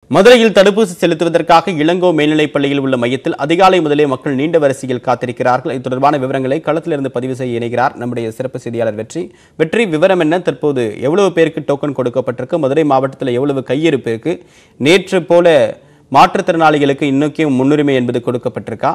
மதுரையில் தடுப்பூசி செலுத்துவதற்காக இளங்கோ மேல்நிலைப் பள்ளியில் உள்ள மையத்தில் அதிகாலை முதலே மக்கள் நீண்ட வரிசையில் காத்திருக்கிறார்கள் இது தொடர்பான விவரங்களை களத்திலிருந்து பதிவு செய்ய இணைகிறார் நம்முடைய சிறப்பு செய்தியாளர் வெற்றி வெற்றி விவரம் என்ன தற்போது எவ்வளவு பேருக்கு டோக்கன் கொடுக்கப்பட்டிருக்கு மதுரை மாவட்டத்தில் எவ்வளவு கையிருப்பு இருக்கு நேற்று போல மாற்றுத்திறனாளிகளுக்கு இன்னும் முன்னுரிமை என்பது கொடுக்கப்பட்டிருக்கா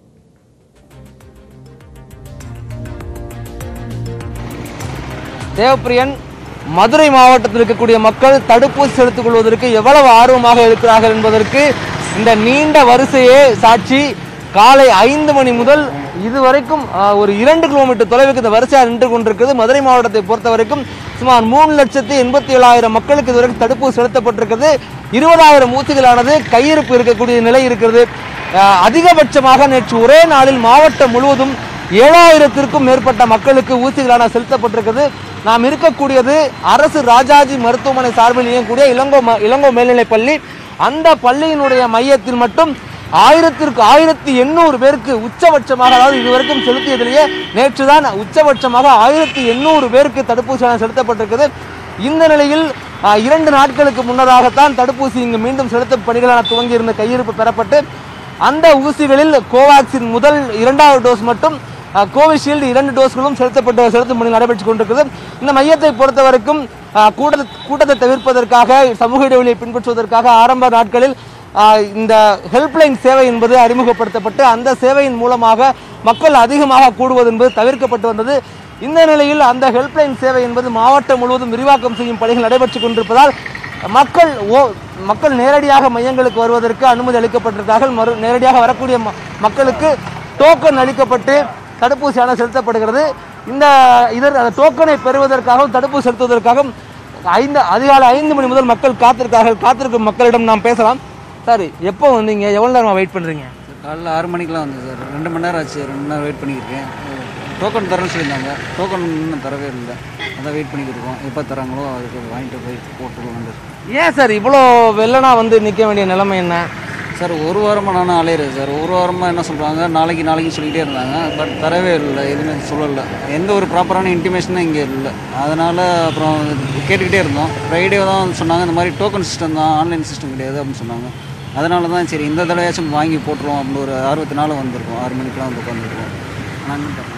தேவப்பிரியன் மதுரை மாவட்டத்தில் இருக்கக்கூடிய மக்கள் தடுப்பூசி செலுத்திக் கொள்வதற்கு எவ்வளவு ஆர்வமாக இருக்கிறார்கள் என்பதற்கு இந்த நீண்ட வரிசையே சாட்சி காலை ஐந்து மணி முதல் இதுவரைக்கும் ஆஹ், ஒரு இரண்டு கிலோமீட்டர் தொலைவுக்கு இந்த வரிசையாக நின்று கொண்டிருக்கிறது மதுரை மாவட்டத்தை பொறுத்த வரைக்கும் சுமார் மூணு லட்சத்தி எண்பத்தி ஏழாயிரம் மக்களுக்கு இதுவரைக்கும் தடுப்பூசி செலுத்தப்பட்டிருக்கிறது இருபதாயிரம் ஊசிகளானது கையிருப்பு இருக்கக்கூடிய நிலை இருக்கிறது ஆஹ், அதிகபட்சமாக நேற்று ஒரே நாளில் மாவட்டம் முழுவதும் ஏழாயிரத்திற்கும் மேற்பட்ட மக்களுக்கு ஊசிகளான செலுத்தப்பட்டிருக்கிறது நாம் இருக்கக்கூடியது அரசு ராஜாஜி மருத்துவமனை சார்பில் இயங்கக்கூடிய இளங்கோ ம- இளங்கோ மேல்நிலைப் பள்ளி அந்த பள்ளியினுடைய மையத்தில் மட்டும் ஆயிரத்திற்கு ஆயிரத்தி எண்ணூறு பேருக்கு உச்சபட்சமாக அதாவது இதுவரைக்கும் செலுத்தியதிலேயே நேற்று தான் உச்சபட்சமாக ஆயிரத்தி எண்ணூறு பேருக்கு தடுப்பூசியான செலுத்தப்பட்டிருக்கிறது இந்த நிலையில் ஆ, இரண்டு நாட்களுக்கு முன்னதாகத்தான் தடுப்பூசி இங்கு மீண்டும் செலுத்தும் பணிகளான துவங்கியிருந்த கையிருப்பு பெறப்பட்டு அந்த ஊசிகளில் கோவாக்சின் முதல் இரண்டாவது டோஸ் மட்டும் அஹ், கோவிஷீல்டு இரண்டு டோஸ்களும் செலுத்தப்பட்டு செலுத்தும் பணி நடைபெற்றுக் கொண்டிருக்கிறது இந்த மையத்தை பொறுத்த வரைக்கும் அஹ், கூட்டத்தை கூட்டத்தை தவிர்ப்பதற்காக சமூக இடைவெளியை பின்பற்றுவதற்காக ஆரம்ப நாட்களில் அஹ், இந்த ஹெல்ப்லைன் சேவை என்பது அறிமுகப்படுத்தப்பட்டு அந்த சேவையின் மூலமாக மக்கள் அதிகமாக கூடுவது என்பது தவிர்க்கப்பட்டு வந்தது இந்த நிலையில் அந்த ஹெல்ப்லைன் சேவை என்பது மாவட்டம் முழுவதும் விரிவாக்கம் செய்யும் பணிகள் நடைபெற்றுக் கொண்டிருப்பதால் மக்கள் ஓ மக்கள் நேரடியாக மையங்களுக்கு வருவதற்கு அனுமதி அளிக்கப்பட்டிருக்கார்கள் மறு நேரடியாக வரக்கூடிய ம- மக்களுக்கு டோக்கன் அளிக்கப்பட்டு தடுப்பூசியான செலுத்தப்படுகிறது இந்த இதர் அந்த டோக்கனை பெறுவதற்காகவும் தடுப்பூசி செலுத்துவதற்காகவும் ஐந்து அதிகாலை ஐந்து மணி முதல் மக்கள் காத்திருக்கார்கள் காத்திருக்கும் மக்களிடம் நாம் பேசலாம் சார் எப்போ வந்தீங்க எவ்வளோ நேரமாக வெயிட் பண்ணுறீங்க காலைல ஆறு மணிக்கெலாம் வந்து சார் ரெண்டு மணி நேரம் ஆச்சு ரெண்டு மணி நேரம் வெயிட் பண்ணியிருக்கேன் டோக்கன் தரேன்னு சொல்லியிருந்தாங்க டோக்கன் இன்னும் தரவே இல்லை அதான் வெயிட் பண்ணிக்கிட்டு இருக்கோம் எப்போ தராங்களோ அதுக்கு வாங்கிட்டு போய் போட்டுருவோம் ஏன் சார் இவ்வளோ வெள்ளனா வந்து நிற்க வேண்டிய நிலைமை என்ன சார் ஒரு வாரமாக நானும் அலையிறேன் சார் ஒரு வாரமாக என்ன சொல்கிறாங்க நாளைக்கு நாளைக்கு சொல்லிக்கிட்டே இருந்தாங்க பட் தரவே இல்லை எதுவுமே சொல்லலை எந்த ஒரு ப்ராப்பரான இன்டிமேஷனும் இங்கே இல்லை அதனால் அப்புறம் கேட்டுக்கிட்டே இருந்தோம் ஃப்ரைடே தான் சொன்னாங்க இந்த மாதிரி டோக்கன் சிஸ்டம் தான் ஆன்லைன் சிஸ்டம் கிடையாது அப்படின்னு சொன்னாங்க அதனால தான் சரி இந்த தடவையாச்சும் வாங்கி போட்டுருவோம் அப்படின்னு ஒரு ஆர்வத்தினால வந்திருக்கோம் ஆறு மணிக்கெலாம் வந்து உட்காந்துருக்கோம் ஆனால் இன்னும் தரலாம்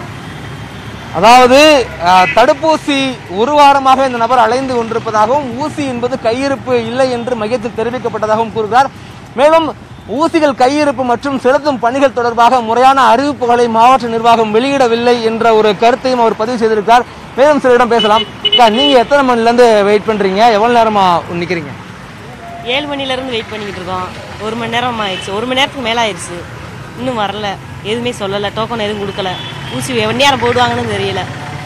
அதாவது அஹ், தடுப்பூசி ஒரு வாரமாக இந்த நபர் அலைந்து கொண்டிருப்பதாகவும் ஊசி என்பது கையிருப்பு இல்லை என்று மையத்தில் தெரிவிக்கப்பட்டதாகவும் கூறுகிறார் மேலும் ஊசிகள் கையிருப்பு மற்றும் செலுத்தும் பணிகள் தொடர்பாக முறையான அறிவிப்புகளை மாவட்ட நிர்வாகம் வெளியிடவில்லை என்ற ஒரு கருத்தையும் அவர் பதிவு செய்திருக்கிறார் மேலும் சிலரிடம் பேசலாம் அக்கா, நீங்க எத்தனை மணில இருந்து வெயிட் பண்றீங்க எவ்வளவு நேரமா நிக்கிறீங்க ஏழு மணிலேருந்து வெயிட் பண்ணிக்கிட்டு இருக்கோம் ஒரு மணி நேரம் ஆயிடுச்சு ஒரு மணி நேரத்துக்கு மேலே ஆயிடுச்சு இன்னும் வரல எதுவுமே சொல்லலை டோக்கன் எதுவும் கொடுக்கல ஊசி எவ்வளோ நேரம் போடுவாங்கன்னு தெரியல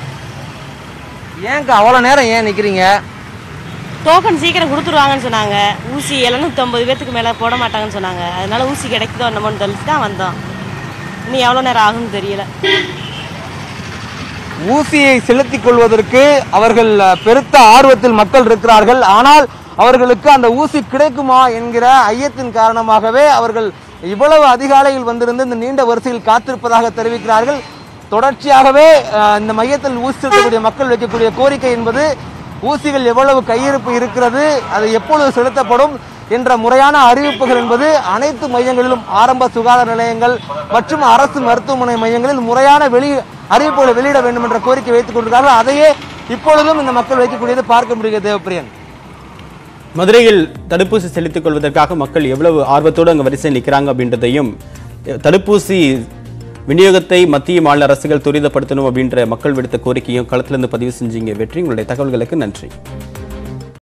ஏன்க்கா அவ்வளவு நேரம் ஏன் நிக்கிறீங்க டோக்கன் சீக்கிரம் கொடுத்துருவாங்கன்னு சொன்னாங்க ஊசி எழுநூற்றம்பது பேர்த்துக்கு மேலே போட மாட்டாங்கன்னு சொன்னாங்க அதனால ஊசி கிடைக்குதோ என்னமோன்னு தெளிச்சு தான் வந்தோம் இன்னும் எவ்வளோ நேரம் ஆகும்னு தெரியல ஊசியை செலுத்திக் கொள்வதற்கு அவர்கள் அஹ், பெருத்த ஆர்வத்தில் மக்கள் இருக்கிறார்கள் ஆனால் அவர்களுக்கு அந்த ஊசி கிடைக்குமா என்கிற ஐயத்தின் காரணமாகவே அவர்கள் இவ்வளவு அதிகாலையில் வந்திருந்து இந்த நீண்ட வரிசையில் காத்திருப்பதாக தெரிவிக்கிறார்கள் தொடர்ச்சியாகவே அஹ், இந்த மையத்தில் ஊசி செலுத்தக்கூடிய மக்கள் வைக்கக்கூடிய கோரிக்கை என்பது ஊசிகள் எவ்வளவு கையிருப்பு இருக்கிறது அது எப்பொழுது செலுத்தப்படும் என்ற முறையான அறிவிப்புகள் என்பது அனைத்து மையங்களிலும் ஆரம்ப சுகாதார நிலையங்கள் மற்றும் அரசு மருத்துவமனை மையங்களில் முறையான வெளி அறிவிப்புகளை வெளியிட வேண்டும் என்ற கோரிக்கை வைத்துக் கொண்டிருக்கிறார்கள் அதையே இப்பொழுதும் இந்த மக்கள் வைக்கக்கூடியது பார்க்க முடியுது தேவப்பிரியன் மதுரையில் தடுப்பூசி செலுத்திக் கொள்வதற்காக மக்கள் எவ்வளவு ஆர்வத்தோடு அங்கே வரிசை நிற்கிறாங்க அப்படின்றதையும் தடுப்பூசி விநியோகத்தை மத்திய மாநில அரசுகள் துரிதப்படுத்தணும் அப்படின்ற மக்கள் விடுத்த கோரிக்கையும் களத்திலிருந்து பதிவு செஞ்சீங்க வெற்றி உங்களுடைய தகவல்களுக்கு நன்றி